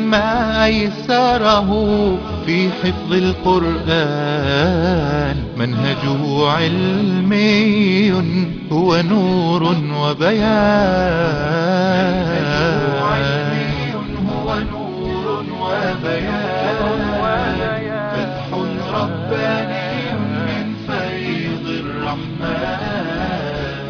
ما أيسره في حفظ القرآن منهجه علمي هو نور وبيان هو نور وبيان فتح رباني من فيض الرحمن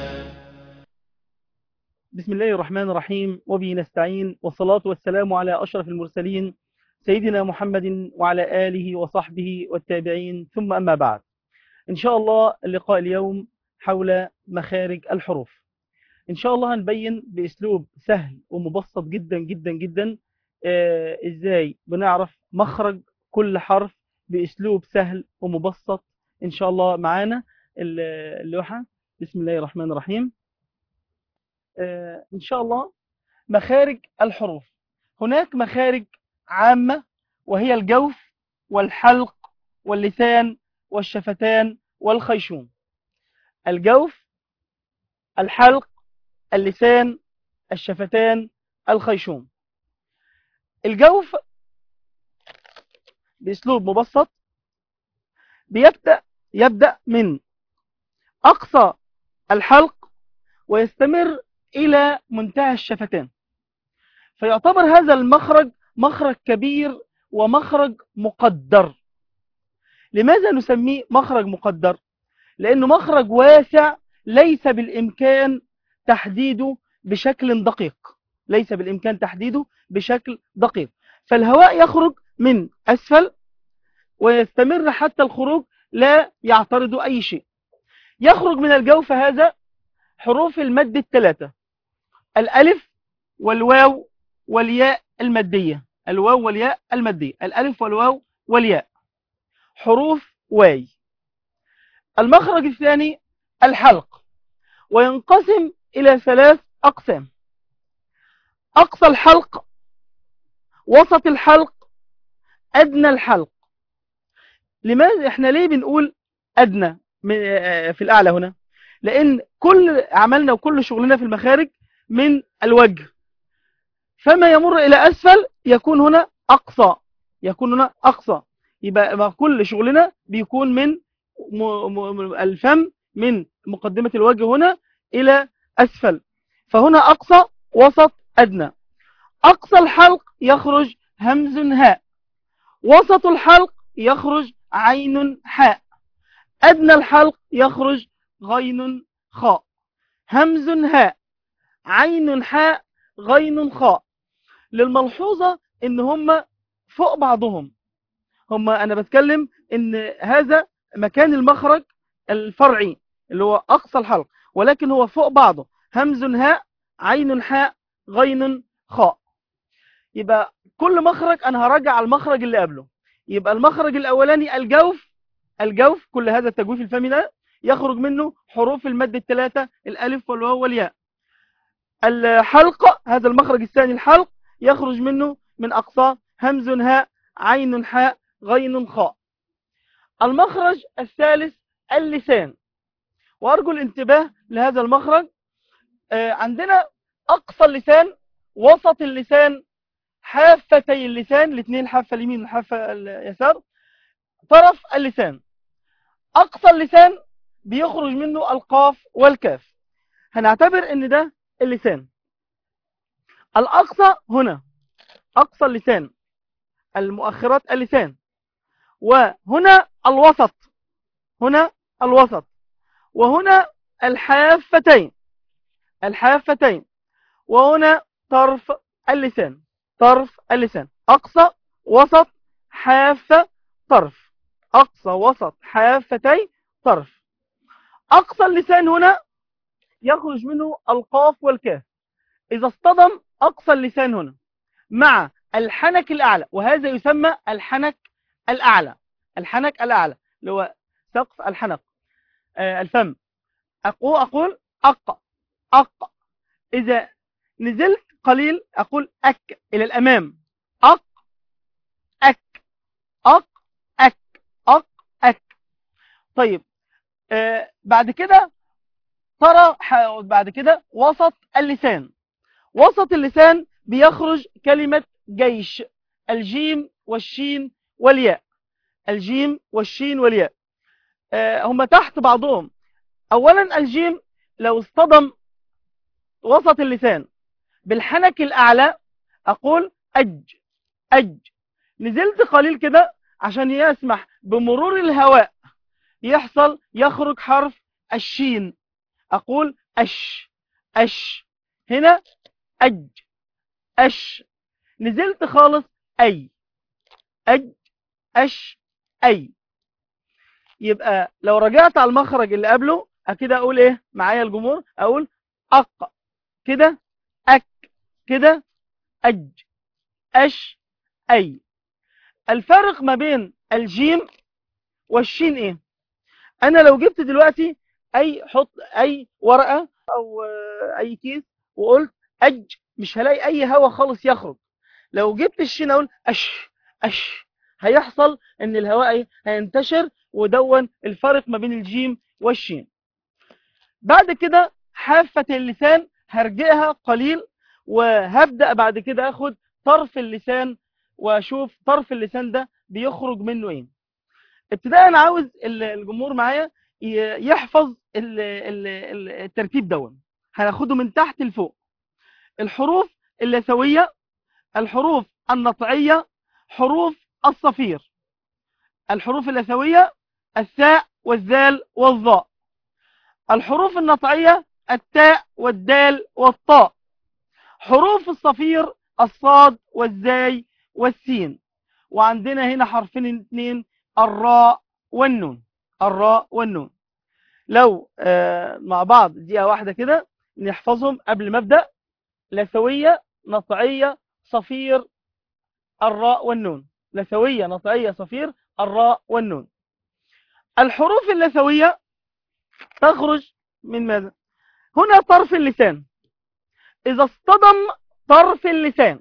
بسم الله الرحمن الرحيم وبه نستعين والصلاة والسلام على أشرف المرسلين سيدنا محمد وعلى آله وصحبه والتابعين ثم أما بعد إن شاء الله اللقاء اليوم حول مخارج الحروف إن شاء الله هنبين بأسلوب سهل ومبسط جدا جدا جدا آه إزاي بنعرف مخرج كل حرف بأسلوب سهل ومبسط إن شاء الله معانا اللوحة بسم الله الرحمن الرحيم آه إن شاء الله مخارج الحروف هناك مخارج عامة وهي الجوف والحلق واللسان والشفتان والخيشوم الجوف الحلق اللسان الشفتان الخيشوم الجوف بأسلوب مبسط بيبدأ يبدأ من أقصى الحلق ويستمر إلى منتهى الشفتان فيعتبر هذا المخرج مخرج كبير ومخرج مقدر لماذا نسميه مخرج مقدر؟ لأنه مخرج واسع ليس بالإمكان تحديده بشكل دقيق ليس بالإمكان تحديده بشكل دقيق فالهواء يخرج من أسفل ويستمر حتى الخروج لا يعترض أي شيء يخرج من الجوف هذا حروف المد الثلاثة الألف والواو والياء المادية الواو والياء المادية الألف والواو والياء حروف واي المخرج الثاني الحلق وينقسم إلى ثلاث أقسام أقصى الحلق وسط الحلق أدنى الحلق لماذا احنا ليه بنقول أدنى في الأعلى هنا لأن كل عملنا وكل شغلنا في المخارج من الوجه فما يمر إلى أسفل يكون هنا أقصى يكون هنا أقصى يبقى كل شغلنا بيكون من الفم من مقدمة الوجه هنا إلى أسفل فهنا أقصى وسط أدنى أقصى الحلق يخرج همز هاء وسط الحلق يخرج عين حاء أدنى الحلق يخرج غين خاء همز هاء عين حاء غين خاء للملحوظة ان هم فوق بعضهم هم انا بتكلم ان هذا مكان المخرج الفرعي اللي هو اقصى الحلق ولكن هو فوق بعضه همز هاء عين حاء غين خاء يبقى كل مخرج انا هراجع على المخرج اللي قبله يبقى المخرج الاولاني الجوف الجوف كل هذا التجويف الفمي ده يخرج منه حروف المد الثلاثة الألف والواو والياء الحلق هذا المخرج الثاني الحلق يخرج منه من أقصاه همز هاء عين حاء غين خاء المخرج الثالث اللسان وأرجو الانتباه لهذا المخرج عندنا أقصى اللسان وسط اللسان حافتي اللسان الاثنين حافة اليمين وحافة اليسار طرف اللسان أقصى اللسان بيخرج منه القاف والكاف هنعتبر ان ده اللسان الأقصى هنا أقصى اللسان المؤخرات اللسان وهنا الوسط هنا الوسط وهنا الحافتين الحافتين وهنا طرف اللسان طرف اللسان أقصى وسط حافة طرف أقصى وسط حافتي طرف أقصى اللسان هنا يخرج منه القاف والكاف إذا اصطدم أقصى اللسان هنا مع الحنك الأعلى وهذا يسمى الحنك الأعلى الحنك الأعلى اللي هو سقف الحنك آه الفم أقول, أقول أق أق إذا نزلت قليل أقول أك إلى الأمام أق أك أق أك أق أك طيب آه بعد كده ترى بعد كده وسط اللسان وسط اللسان بيخرج كلمة جيش الجيم والشين والياء الجيم والشين والياء آه، هم تحت بعضهم اولا الجيم لو اصطدم وسط اللسان بالحنك الاعلى اقول اج اج نزلت قليل كده عشان يسمح بمرور الهواء يحصل يخرج حرف الشين اقول اش اش هنا اج اش نزلت خالص اي اج اش اي يبقى لو رجعت على المخرج اللي قبله كده اقول ايه معايا الجمهور اقول اق كده اك كده اج اش اي الفرق ما بين الجيم والشين ايه انا لو جبت دلوقتي اي حط اي ورقة او آه، اي كيس وقلت اج مش هلاقي اي هوا خالص يخرج لو جبت الشين اقول اش اش هيحصل ان الهواء إيه؟ هينتشر ودون الفرق ما بين الجيم والشين بعد كده حافة اللسان هرجئها قليل وهبدأ بعد كده اخد طرف اللسان واشوف طرف اللسان ده بيخرج منه ايه ابتداء انا عاوز ال- الجمهور معايا ي- يحفظ ال- ال- ال- الترتيب دون هناخده من تحت لفوق الحروف اللثوية الحروف النطعية حروف الصفير الحروف اللثوية الثاء والذال والظاء الحروف النطعية التاء والدال والطاء حروف الصفير الصاد والزاي والسين وعندنا هنا حرفين اثنين الراء والنون الراء والنون لو آه مع بعض دقيقة واحدة كده نحفظهم قبل ما ابدأ لثوية نطعية صفير الراء والنون لثوية نطعية صفير الراء والنون الحروف اللثوية تخرج من ماذا هنا طرف اللسان إذا اصطدم طرف اللسان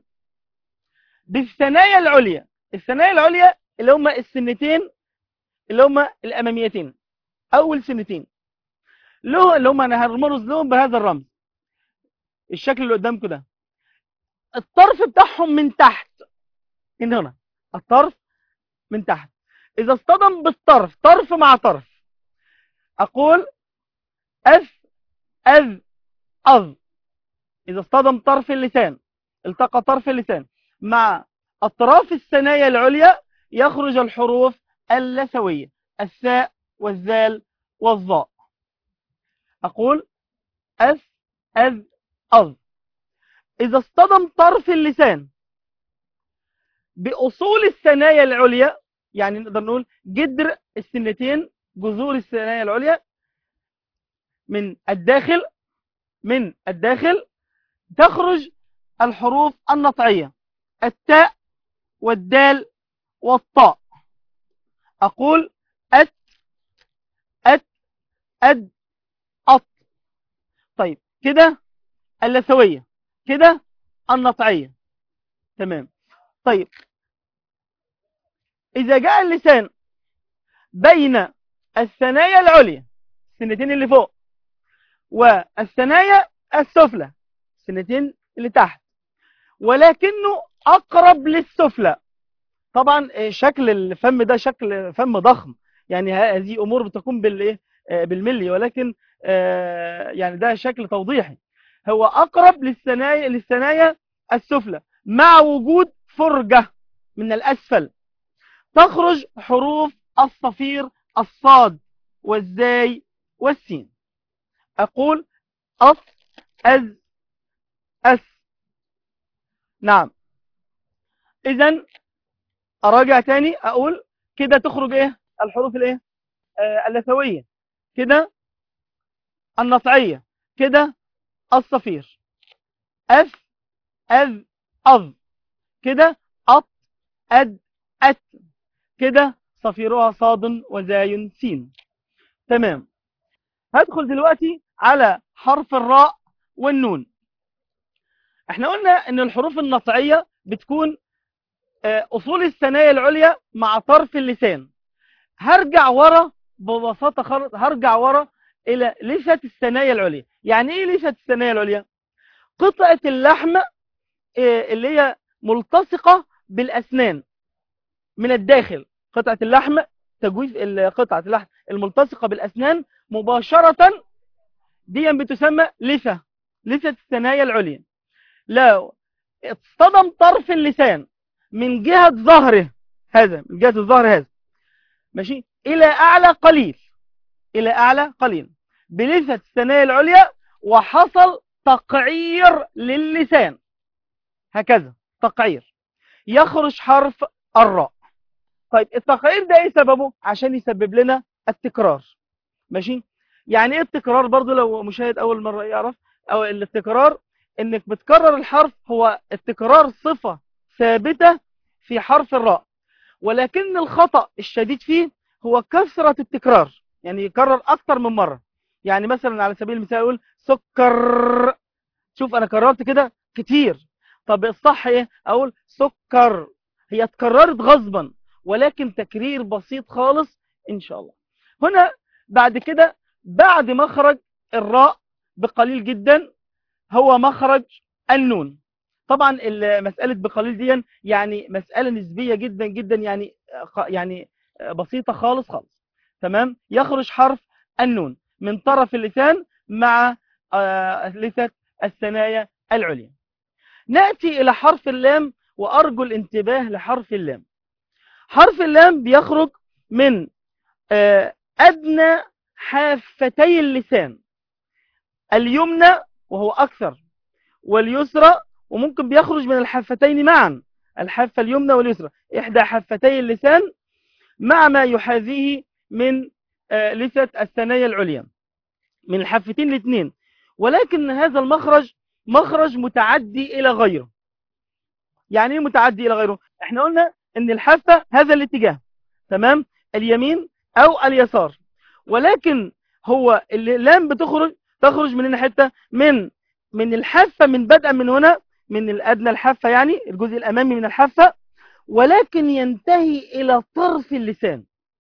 بالثنايا العليا الثنايا العليا اللي هما السنتين اللي هما الأماميتين أول سنتين له اللي هما أنا هرمز لهم بهذا الرمز الشكل اللي قدامكم ده الطرف بتاعهم من تحت من هنا الطرف من تحت إذا اصطدم بالطرف طرف مع طرف أقول أف أذ أظ إذا اصطدم طرف اللسان التقى طرف اللسان مع أطراف الثنايا العليا يخرج الحروف اللثوية الثاء والذال والظاء أقول أف أذ أظ إذا اصطدم طرف اللسان بأصول الثنايا العليا يعني نقدر نقول جدر السنتين جذور الثنايا العليا من الداخل من الداخل تخرج الحروف النطعية التاء والدال والطاء أقول أت أت أد أط طيب كده اللثوية كده النطعية تمام طيب إذا جاء اللسان بين الثنايا العليا السنتين اللي فوق والثنايا السفلى السنتين اللي تحت ولكنه أقرب للسفلى طبعا شكل الفم ده شكل فم ضخم يعني هذه أمور بتكون بالإيه بالملي ولكن يعني ده شكل توضيحي هو أقرب للثنايا للثنايا السفلى مع وجود فرجة من الأسفل تخرج حروف الصفير الصاد والزاي والسين أقول أص أز أس نعم إذا أراجع تاني أقول كده تخرج إيه الحروف الإيه آه اللثوية كده النطعية كده الصفير أف أذ أظ كده أط أد أت كده صفيرها صاد وزاي سين تمام هدخل دلوقتي على حرف الراء والنون احنا قلنا ان الحروف النطعية بتكون اصول الثنايا العليا مع طرف اللسان هرجع ورا ببساطة خالص هرجع ورا الى لثة الثنايا العليا يعني ايه لثة الثنايا العليا قطعة اللحم اللي هي ملتصقة بالأسنان من الداخل قطعة اللحم تجويف قطعة اللحم الملتصقة بالأسنان مباشرة دي بتسمى لثة لثة الثنايا العليا لو اصطدم طرف اللسان من جهة ظهره هذا من جهة الظهر هذا ماشي إلى أعلى قليل إلى أعلى قليل بلثة الثنايا العليا وحصل تقعير للسان هكذا تقعير يخرج حرف الراء طيب التقعير ده ايه سببه عشان يسبب لنا التكرار ماشي يعني ايه التكرار برضو لو مشاهد اول مرة يعرف او التكرار انك بتكرر الحرف هو التكرار صفة ثابتة في حرف الراء ولكن الخطأ الشديد فيه هو كثرة التكرار يعني يكرر اكتر من مرة يعني مثلا على سبيل المثال يقول سكر شوف انا كررت كده كتير طب الصح ايه اقول سكر هي اتكررت غصبا ولكن تكرير بسيط خالص ان شاء الله هنا بعد كده بعد مخرج الراء بقليل جدا هو مخرج النون طبعا مسألة بقليل دي يعني مسألة نسبية جدا جدا يعني يعني بسيطة خالص خالص تمام يخرج حرف النون من طرف اللسان مع لثة الثنايا العليا نأتي إلى حرف اللام وأرجو الانتباه لحرف اللام حرف اللام بيخرج من أدنى حافتي اللسان اليمنى وهو أكثر واليسرى وممكن بيخرج من الحافتين معا الحافة اليمنى واليسرى إحدى حافتي اللسان مع ما يحاذيه من لثة الثنايا العليا من الحافتين الاثنين ولكن هذا المخرج مخرج متعدي إلى غيره يعني ايه متعدي إلى غيره احنا قلنا ان الحافة هذا الاتجاه تمام اليمين او اليسار ولكن هو اللام بتخرج تخرج من هنا حته من من الحافه من بدءا من هنا من الادنى الحافه يعني الجزء الامامي من الحافه ولكن ينتهي الى طرف اللسان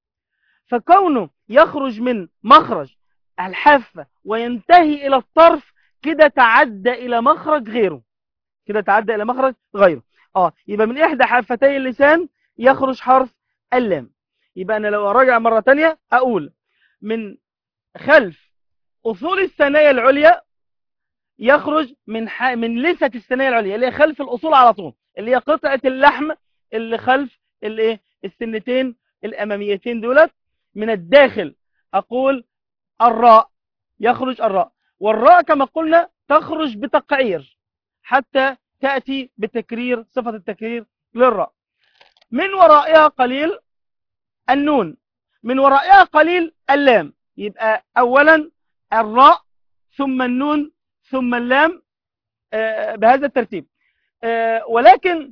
فكونه يخرج من مخرج الحافه وينتهي الى الطرف كده تعدى الى مخرج غيره كده تعدى الى مخرج غيره اه يبقى من احدى حافتي اللسان يخرج حرف اللام يبقى انا لو اراجع مره تانية اقول من خلف اصول الثنايا العليا يخرج من ح... من لثه الثنايا العليا اللي هي خلف الاصول على طول اللي هي قطعه اللحم اللي خلف الايه السنتين الاماميتين دولت من الداخل اقول الراء يخرج الراء والراء كما قلنا تخرج بتقعير حتى تأتي بتكرير صفة التكرير للراء من ورائها قليل النون من ورائها قليل اللام يبقى أولا الراء ثم النون ثم اللام بهذا الترتيب ولكن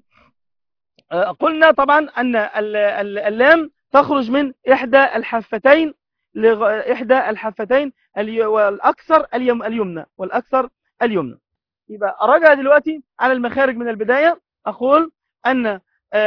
قلنا طبعا أن اللام تخرج من إحدى الحفتين إحدى الحفتين والأكثر اليمنى والأكثر اليمنى يبقى أراجع دلوقتي على المخارج من البداية أقول أن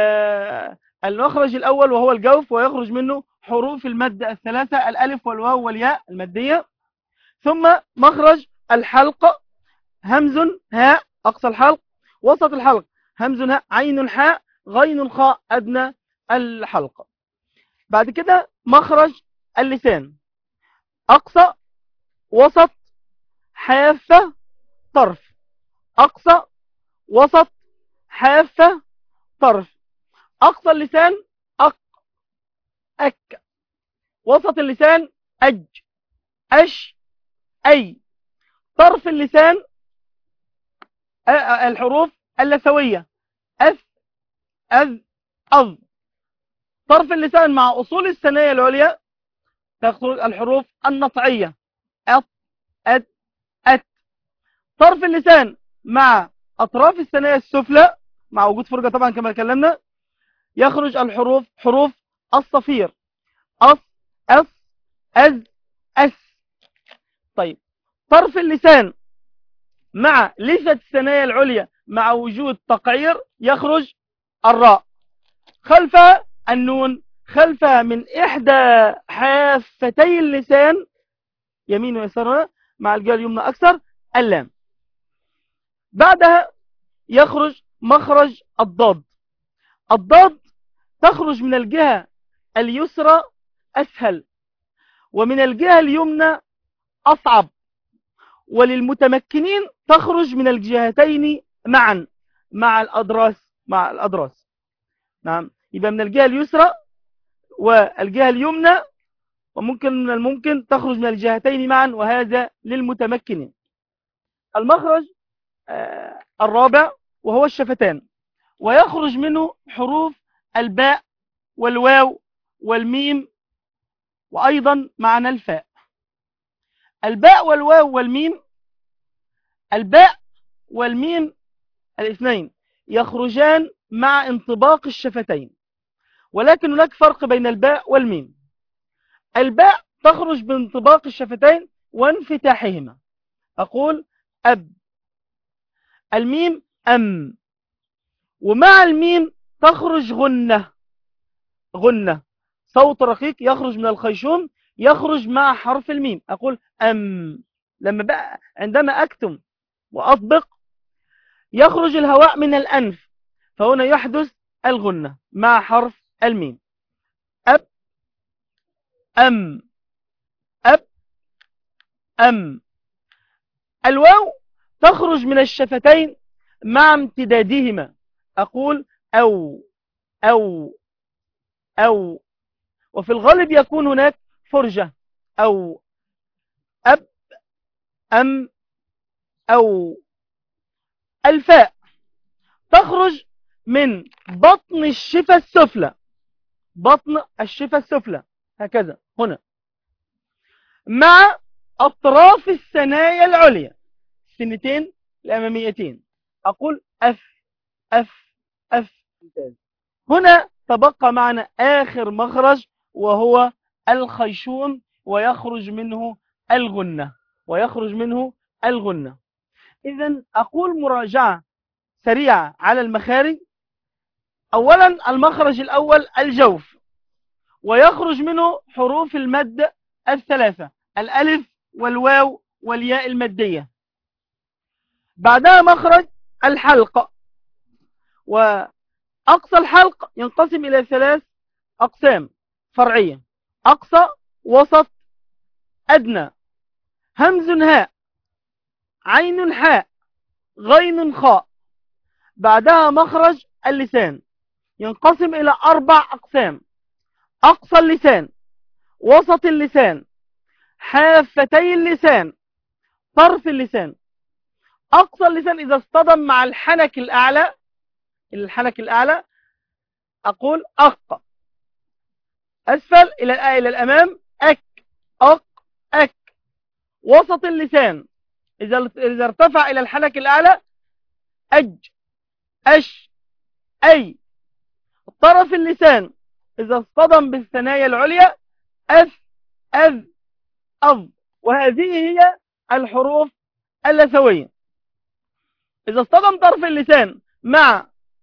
المخرج الأول وهو الجوف ويخرج منه حروف المد الثلاثة الألف والواو والياء المادية ثم مخرج الحلق همز هاء أقصى الحلق وسط الحلق همز هاء عين حاء غين خاء أدنى الحلق بعد كده مخرج اللسان أقصى وسط حافة طرف أقصى وسط حافة طرف أقصى اللسان أق أك وسط اللسان أج أش أي طرف اللسان الحروف اللثوية أث أذ أظ طرف اللسان مع أصول الثنايا العليا تخرج الحروف النطعية أط أد أت طرف اللسان مع أطراف الثنايا السفلى مع وجود فرجة طبعا كما تكلمنا يخرج الحروف حروف الصفير أص أس أز أس طيب طرف اللسان مع لثة الثنايا العليا مع وجود تقعير يخرج الراء خلف النون خلف من إحدى حافتي اللسان يمين ويسار مع الجهة اليمنى أكثر اللام بعدها يخرج مخرج الضاد الضاد تخرج من الجهة اليسرى أسهل ومن الجهة اليمنى أصعب وللمتمكنين تخرج من الجهتين معا مع الأدراس مع الأدراس نعم يبقى من الجهة اليسرى والجهة اليمنى وممكن من الممكن تخرج من الجهتين معا وهذا للمتمكنين المخرج آه الرابع وهو الشفتان ويخرج منه حروف الباء والواو والميم وأيضا معنى الفاء الباء والواو والميم الباء والميم الاثنين يخرجان مع انطباق الشفتين ولكن هناك فرق بين الباء والميم الباء تخرج بانطباق الشفتين وانفتاحهما أقول أب الميم أم ومع الميم تخرج غنة غنة صوت رقيق يخرج من الخيشوم يخرج مع حرف الميم أقول أم لما بقى عندما أكتم وأطبق يخرج الهواء من الأنف فهنا يحدث الغنة مع حرف الميم أب أم أب أم الواو تخرج من الشفتين مع امتدادهما أقول أو أو أو وفي الغالب يكون هناك فرجة أو أب أم أو الفاء تخرج من بطن الشفة السفلى بطن الشفة السفلى هكذا هنا مع أطراف الثنايا العليا السنتين الأماميتين أقول أف أف أف هنا تبقى معنا آخر مخرج وهو الخيشوم ويخرج منه الغنة ويخرج منه الغنة إذا أقول مراجعة سريعة على المخارج أولا المخرج الأول الجوف ويخرج منه حروف المد الثلاثة الألف والواو والياء المادية بعدها مخرج الحلق وأقصى الحلق ينقسم إلى ثلاث أقسام فرعية أقصى وسط أدنى همز هاء عين حاء غين خاء بعدها مخرج اللسان ينقسم إلى أربع أقسام أقصى اللسان وسط اللسان حافتي اللسان طرف اللسان أقصى اللسان إذا اصطدم مع الحنك الأعلى الحنك الأعلى أقول أق أسفل إلى إلى الأمام أك أق أك وسط اللسان إذا إذا ارتفع إلى الحنك الأعلى أج أش أي طرف اللسان إذا اصطدم بالثنايا العليا أف أذ أض وهذه هي الحروف اللثوية إذا اصطدم طرف اللسان مع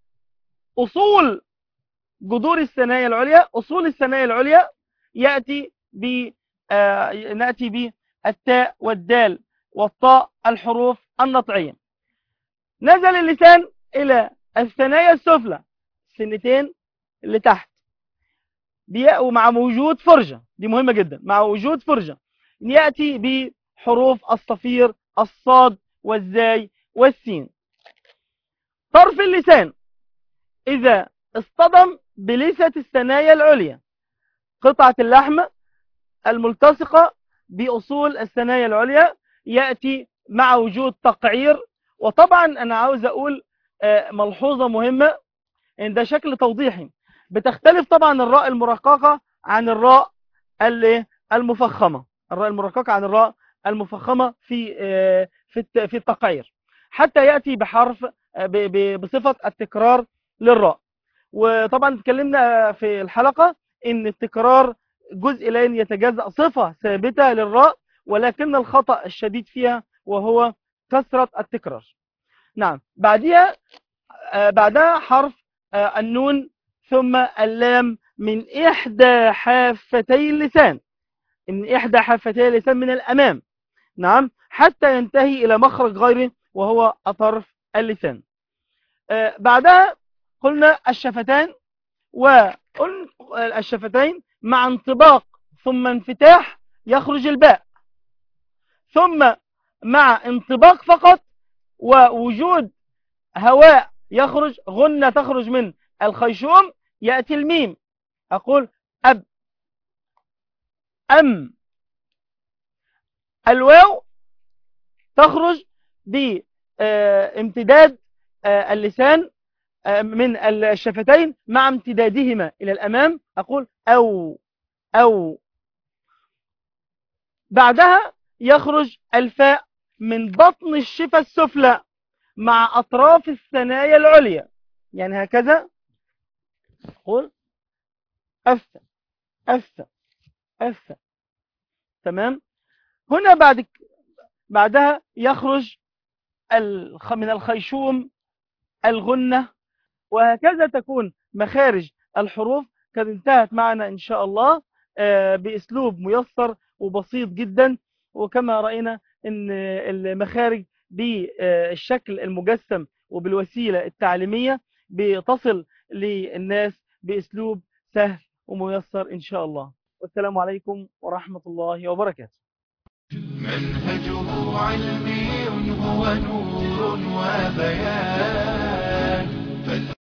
أصول جذور الثنايا العليا أصول الثنايا العليا يأتي ب آه نأتي بالتاء والدال والطاء الحروف النطعية نزل اللسان إلى الثنايا السفلى السنتين اللي تحت ومع وجود فرجة دي مهمة جدا مع وجود فرجة يأتي بحروف الصفير الصاد والزاي والسين طرف اللسان إذا اصطدم بلثة الثنايا العليا قطعة اللحم الملتصقة بأصول الثنايا العليا يأتي مع وجود تقعير وطبعا أنا عاوز أقول ملحوظة مهمة إن ده شكل توضيحي بتختلف طبعا الراء المرققة عن الراء المفخمة الراء المرققة عن الراء المفخمة في في في التقعير حتى يأتي بحرف بصفة التكرار للراء وطبعا اتكلمنا في الحلقة ان التكرار جزء لين يتجزأ صفة ثابتة للراء ولكن الخطأ الشديد فيها وهو كثرة التكرار نعم بعدها بعدها حرف النون ثم اللام من إحدى حافتي اللسان من إحدى حافتي اللسان من الأمام نعم حتى ينتهي إلى مخرج غيره وهو أطرف اللسان آه، بعدها قلنا الشفتان وقلنا الشفتين مع انطباق ثم انفتاح يخرج الباء ثم مع انطباق فقط ووجود هواء يخرج غنة تخرج من الخيشوم يأتي الميم أقول أب أم الواو تخرج بامتداد اللسان من الشفتين مع امتدادهما إلى الأمام أقول أو أو بعدها يخرج الفاء من بطن الشفة السفلى مع أطراف الثنايا العليا يعني هكذا قول أف أف أف تمام هنا بعد بعدها يخرج من الخيشوم الغنة وهكذا تكون مخارج الحروف قد انتهت معنا إن شاء الله بأسلوب ميسر وبسيط جدا وكما رأينا أن المخارج بالشكل المجسم وبالوسيلة التعليمية بتصل للناس بأسلوب سهل وميسر إن شاء الله والسلام عليكم ورحمة الله وبركاته منهجه علمي هو نور وبيان